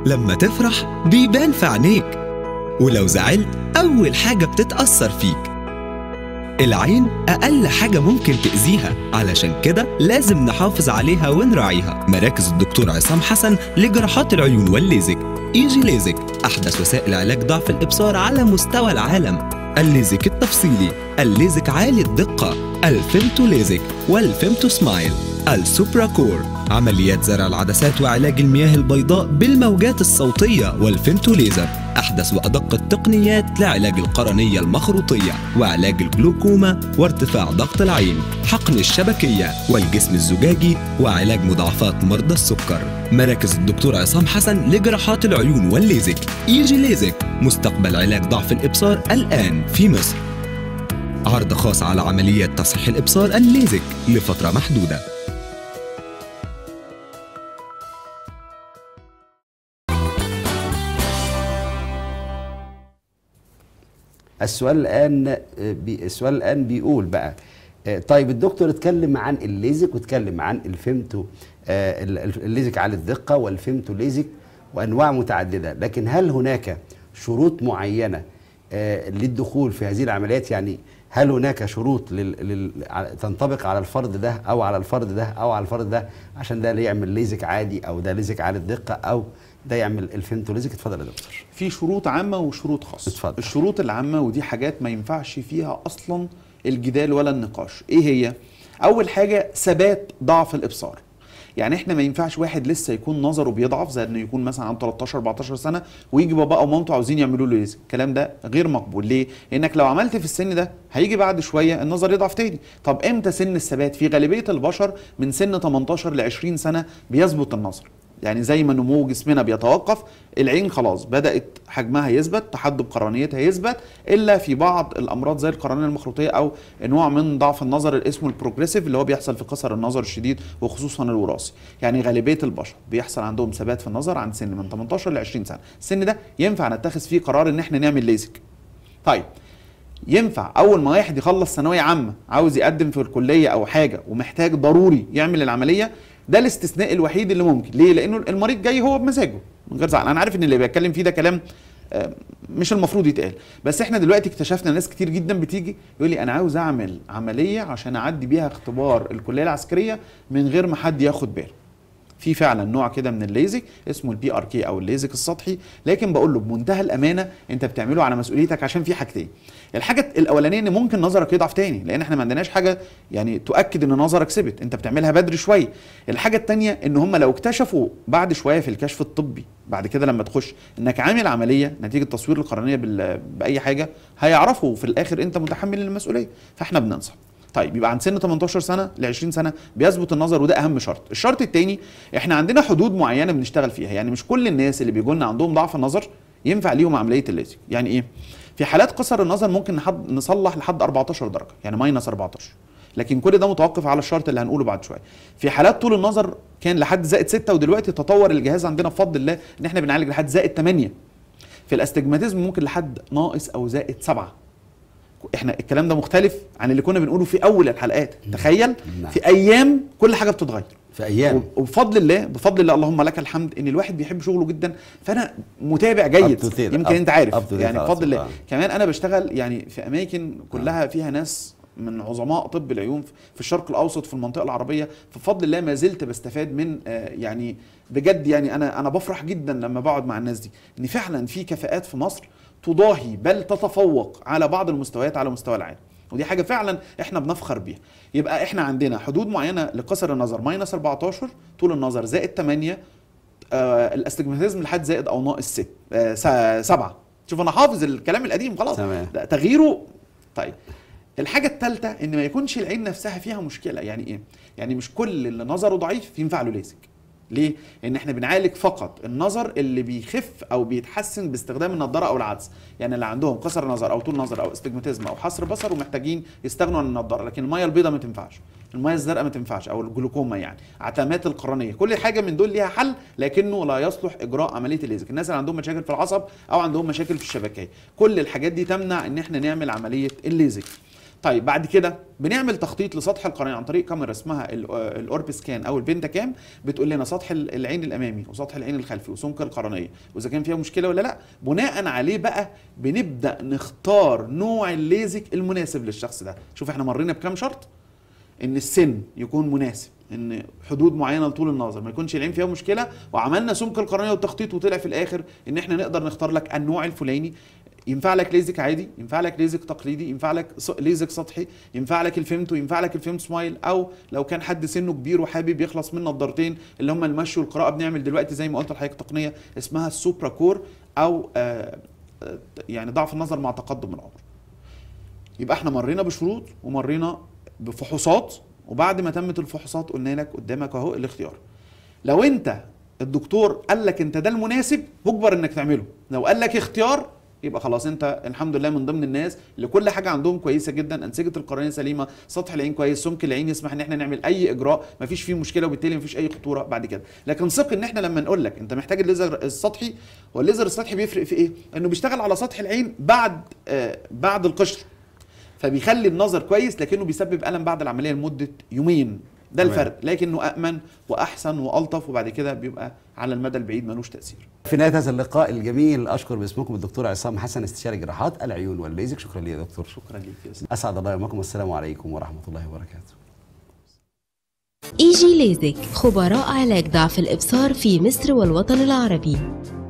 لما تفرح بيبان في عينيك ولو زعلت أول حاجة بتتأثر فيك العين أقل حاجة ممكن تأذيها علشان كده لازم نحافظ عليها ونراعيها مراكز الدكتور عصام حسن لجراحات العيون والليزك إيجي ليزك أحدث وسائل علاج ضعف الإبصار على مستوى العالم الليزك التفصيلي الليزك عالي الدقة الفيمتو ليزك والفيمتو سمايل السوبرا كور عمليات زرع العدسات وعلاج المياه البيضاء بالموجات الصوتية والفيمتو ليزر أحدث وأدق التقنيات لعلاج القرنية المخروطية وعلاج الجلوكوما وارتفاع ضغط العين حقن الشبكية والجسم الزجاجي وعلاج مضاعفات مرضى السكر مراكز الدكتور عصام حسن لجراحات العيون والليزك يجي ليزك مستقبل علاج ضعف الإبصار الآن في مصر عرض خاص على عمليات تصحيح الإبصار الليزك لفترة محدودة السؤال الان بي السؤال الان بيقول بقى آه، طيب الدكتور اتكلم عن الليزك واتكلم عن الفيمتو آه، ال- ال- الليزك على الدقه والفيمتو ليزك وانواع متعدده لكن هل هناك شروط معينه آه، للدخول في هذه العمليات يعني هل هناك شروط لل... لل... ع- تنطبق على الفرد ده او على الفرد ده او على الفرد ده عشان ده يعمل ليزك عادي او ده ليزك على الدقه او ده يعمل الفيمتو ليزك اتفضل يا دكتور في شروط عامه وشروط خاصه اتفضل. الشروط العامه ودي حاجات ما ينفعش فيها اصلا الجدال ولا النقاش ايه هي اول حاجه ثبات ضعف الابصار يعني احنا ما ينفعش واحد لسه يكون نظره بيضعف زي انه يكون مثلا عنده 13 14 سنه ويجي بابا او مامته عاوزين يعملوا له ليزك الكلام ده غير مقبول ليه لانك لو عملت في السن ده هيجي بعد شويه النظر يضعف تاني طب امتى سن الثبات في غالبيه البشر من سن 18 ل 20 سنه بيثبت النظر يعني زي ما نمو جسمنا بيتوقف العين خلاص بدات حجمها يثبت تحدب قرنيتها يثبت الا في بعض الامراض زي القرنيه المخروطيه او نوع من ضعف النظر اللي اسمه البروجريسيف اللي هو بيحصل في قصر النظر الشديد وخصوصا الوراثي يعني غالبيه البشر بيحصل عندهم ثبات في النظر عند سن من 18 ل 20 سنه السن ده ينفع نتخذ فيه قرار ان احنا نعمل ليزك طيب ينفع اول ما واحد يخلص ثانويه عامه عاوز يقدم في الكليه او حاجه ومحتاج ضروري يعمل العمليه ده الاستثناء الوحيد اللي ممكن ليه لانه المريض جاي هو بمزاجه من غير زعل انا عارف ان اللي بيتكلم فيه ده كلام آه، مش المفروض يتقال بس احنا دلوقتي اكتشفنا ناس كتير جدا بتيجي يقول لي انا عاوز اعمل عمليه عشان اعدي بيها اختبار الكليه العسكريه من غير ما حد ياخد باله في فعلا نوع كده من الليزك اسمه البي ار كي او الليزك السطحي لكن بقول له بمنتهى الامانه انت بتعمله على مسؤوليتك عشان في حاجتين الحاجه الاولانيه ان ممكن نظرك يضعف تاني لان احنا ما عندناش حاجه يعني تؤكد ان نظرك ثبت انت بتعملها بدري شويه الحاجه الثانيه ان هم لو اكتشفوا بعد شويه في الكشف الطبي بعد كده لما تخش انك عامل عمليه نتيجه تصوير القرنيه بال- باي حاجه هيعرفوا في الاخر انت متحمل المسؤوليه فاحنا بننصح طيب يبقى عند سن 18 سنه ل 20 سنه بيثبت النظر وده اهم شرط الشرط الثاني احنا عندنا حدود معينه بنشتغل فيها يعني مش كل الناس اللي بيجوا لنا عندهم ضعف النظر ينفع ليهم عمليه الليزك يعني ايه في حالات قصر النظر ممكن نحد نصلح لحد 14 درجه يعني ماينس 14 لكن كل ده متوقف على الشرط اللي هنقوله بعد شويه في حالات طول النظر كان لحد زائد 6 ودلوقتي تطور الجهاز عندنا بفضل الله ان احنا بنعالج لحد زائد 8 في الاستجماتيزم ممكن لحد ناقص او زائد 7 احنا الكلام ده مختلف عن اللي كنا بنقوله في اول الحلقات تخيل نعم. في ايام كل حاجه بتتغير في ايام وب- وبفضل الله بفضل الله اللهم لك الحمد ان الواحد بيحب شغله جدا فانا متابع جيد Up to date. يمكن Up- انت عارف up to date يعني على بفضل طول. الله آه. كمان انا بشتغل يعني في اماكن كلها فيها ناس من عظماء طب العيون في الشرق الاوسط في المنطقه العربيه فبفضل الله ما زلت بستفاد من آه، يعني بجد يعني انا انا بفرح جدا لما بقعد مع الناس دي ان فعلا في كفاءات في مصر تضاهي بل تتفوق على بعض المستويات على مستوى العالم ودي حاجه فعلا احنا بنفخر بيها يبقى احنا عندنا حدود معينه لقصر النظر ماينس 14 طول النظر زائد 8 آه الاستجماتيزم لحد زائد او ناقص 6 آه 7 شوف انا حافظ الكلام القديم خلاص تمام. ده تغييره طيب الحاجة الثالثة ان ما يكونش العين نفسها فيها مشكلة يعني ايه؟ يعني مش كل اللي نظره ضعيف ينفع له ليزك ليه؟ ان احنا بنعالج فقط النظر اللي بيخف او بيتحسن باستخدام النضاره او العدسه، يعني اللي عندهم قصر نظر او طول نظر او استجماتيزم او حصر بصر ومحتاجين يستغنوا عن النضاره، لكن الميه البيضاء ما تنفعش، الميه الزرقاء ما تنفعش او الجلوكوما يعني، عتمات القرنيه، كل حاجه من دول ليها حل لكنه لا يصلح اجراء عمليه الليزك، الناس اللي عندهم مشاكل في العصب او عندهم مشاكل في الشبكيه، كل الحاجات دي تمنع ان احنا نعمل عمليه الليزك. طيب بعد كده بنعمل تخطيط لسطح القرنيه عن طريق كاميرا اسمها ال- آه، الاورب سكان او البنتا كام بتقول لنا سطح ال- العين الامامي وسطح العين الخلفي وسمك القرنيه واذا كان فيها مشكله ولا لا بناء عليه بقى بنبدا نختار نوع الليزك المناسب للشخص ده شوف احنا مرينا بكام شرط ان السن يكون مناسب ان حدود معينه لطول النظر ما يكونش العين فيها مشكله وعملنا سمك القرنيه والتخطيط وطلع في الاخر ان احنا نقدر نختار لك النوع الفلاني ينفع لك ليزك عادي ينفع لك ليزك تقليدي ينفع لك ص- ليزك سطحي ينفع لك الفيمتو ينفع لك الفيمت سمايل او لو كان حد سنه كبير وحابب يخلص من نظارتين اللي هم المشي والقراءه بنعمل دلوقتي زي ما قلت لحضرتك تقنيه اسمها السوبرا كور او آه آه، يعني ضعف النظر مع تقدم العمر يبقى احنا مرينا بشروط ومرينا بفحوصات وبعد ما تمت الفحوصات قلنا لك قدامك اهو الاختيار لو انت الدكتور قال لك انت ده المناسب مجبر انك تعمله لو قال لك اختيار يبقى خلاص انت الحمد لله من ضمن الناس اللي كل حاجه عندهم كويسه جدا انسجه القرنيه سليمه سطح العين كويس سمك العين يسمح ان احنا نعمل اي اجراء مفيش فيه مشكله وبالتالي مفيش اي خطوره بعد كده لكن ثق ان احنا لما نقول لك انت محتاج الليزر السطحي والليزر السطحي بيفرق في ايه انه بيشتغل على سطح العين بعد آه بعد القشر فبيخلي النظر كويس لكنه بيسبب الم بعد العمليه لمده يومين ده تمام. الفرق لكنه امن واحسن والطف وبعد كده بيبقى على المدى البعيد ملوش تاثير في نهايه هذا اللقاء الجميل اشكر باسمكم الدكتور عصام حسن استشاري جراحات العيون والليزك شكرا لي يا دكتور شكرا ليك يا أستاذ. اسعد الله يومكم والسلام عليكم ورحمه الله وبركاته ايجي ليزك خبراء علاج ضعف الإبصار في مصر والوطن العربي